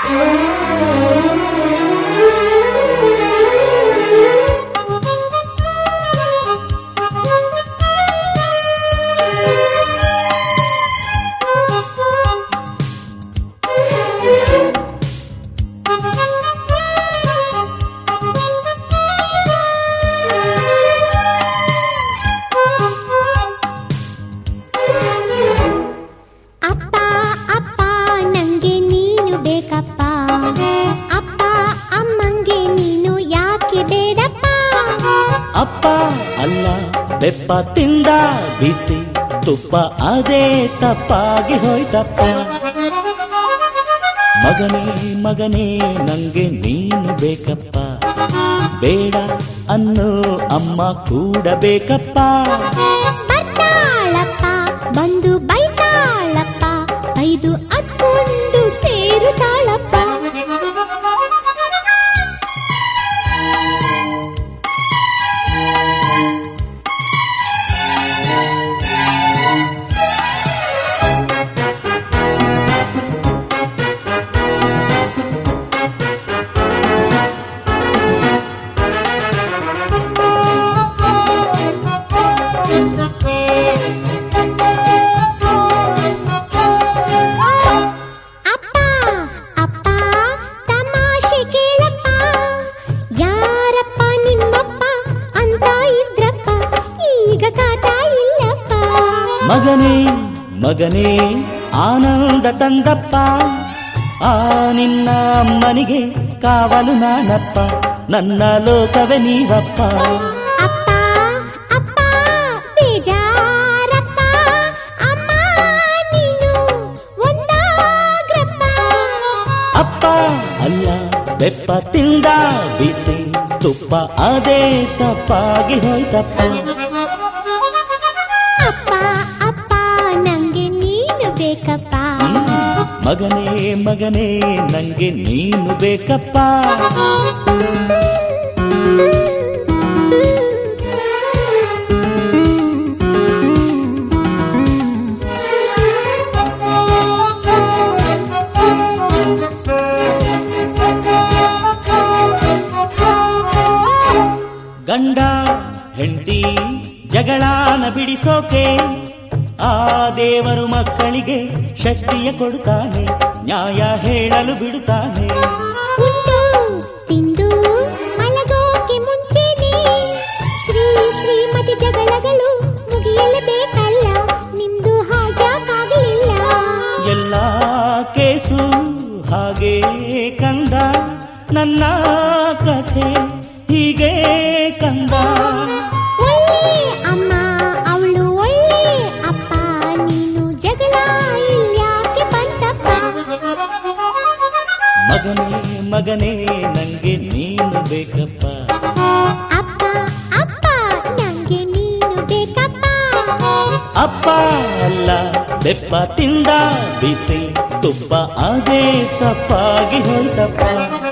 ಅಪ್ಪ ಅಪ್ಪ ನಂಗೆ ನೀನು ಬೇಕಪ್ಪ ಅಪ್ಪ ಅಮ್ಮಂಗೆ ನೀನು ಯಾಕೆ ಬೇಡಪ್ಪ ಅಪ್ಪ ಅಲ್ಲ ಬೆಪ್ಪ ತಿಂದ ಬಿಸಿ ತುಪ್ಪ ಅದೇ ತಪ್ಪಾಗಿ ಹೋಯ್ತಪ್ಪ ಮಗನೇ ಮಗನೇ ನಂಗೆ ನೀನು ಬೇಕಪ್ಪ ಬೇಡ ಅನ್ನೋ ಅಮ್ಮ ಕೂಡ ಬೇಕಪ್ಪ ಬರ್ತಾಳಪ್ಪ ಬಂದು ಬೈತಾಳಪ್ಪ ಐದು ಹತ್ಕೊಂಡು ಸೇರುತ್ತಾಳಪ್ಪ ಅಪ್ಪ ಅಪ್ಪ ತಮಾಷೆ ಕೇಳಪ್ಪ ಯಾರಪ್ಪ ನಿಮ್ಮಪ್ಪ ಅಂತ ಇದ್ರಪ್ಪ ಈಗ ಕಾಟ ಇಲ್ಲಪ್ಪ ಮಗನೇ ಮಗನೇ ಆನಂದ ತಂದಪ್ಪ ಆ ನಿನ್ನ ಅಮ್ಮನಿಗೆ ಕಾವಲು ನಾನಪ್ಪ ನನ್ನ ಲೋಕವೇ ನೀವಪ್ಪ ಅಪ್ಪ ಅಪ್ಪ ಬೇಜಾರಪ್ಪ ಅಮ್ಮ ನೀನು ಒಂದಾಗ್ರಪ್ಪ ಅಪ್ಪ ಅಲ್ಲ ಬೆಪ್ಪ ತಿಂದ ಬಿಸಿ ತುಪ್ಪ ಅದೇ ತಪ್ಪಾಗಿ ಹೋಯ್ತಪ್ಪ ಅಪ್ಪ ಅಪ್ಪ ನಂಗೆ ನೀನು ಬೇಕಪ್ಪ ಹ್ಮ್. ಮಗನೇ ಮಗನೇ ನಂಗೆ ನೀನು ಬೇಕಪ್ಪ ಗಂಡ ಹೆಂಡತಿ ಜಗಳಾನ ಬಿಡಿಸೋಕೆ ಆ ದೇವರು ಮಕ್ಕಳಿಗೆ ಶಕ್ತಿಯ ಕೊಡುತ್ತಾನೆ ನ್ಯಾಯ ಹೇಳಲು ಬಿಡುತ್ತಾನೆ ಉಂಡು ತಿಂದು ಮಲಗೋಕೆ ಮುಂಚೆನೆ ಶ್ರೀ ಶ್ರೀಮತಿ ಜಗಳಗಳು ಮುಗಿಯಲೇಬೇಕಲ್ಲ ನಿಮ್ದು ಹಾಗ್ಯಾಕಾಗಲಿಲ್ಲ ಎಲ್ಲ ಕೇಸು ಹಾಗೆ ಕಂದ ನನ್ನ ಕಥೆ ಹೀಗೆ ಕಂದ ಒಳ್ಳೆ ಅಮ್ಮ ಅವಳು ಒಳ್ಳೆ ಅಪ್ಪ ನೀನು ಜಗಳ ಇಲ್ಯಾಕೆ ಬಂತಪ್ಪ ಮಗನೇ ಮಗನೇ ನಂಗೆ ನೀನು ಬೇಕಪ್ಪ ಅಪ್ಪ ಅಪ್ಪ ನಂಗೆ ನೀನು ಬೇಕಪ್ಪ ಅಪ್ಪ ಅಲ್ಲ ಬೆಪ್ಪ ತಿಂದ ಬಿಸಿ ತುಪ್ಪ ಅದೇ ತಪ್ಪಾಗಿ ಹೋಯ್ತಪ್ಪ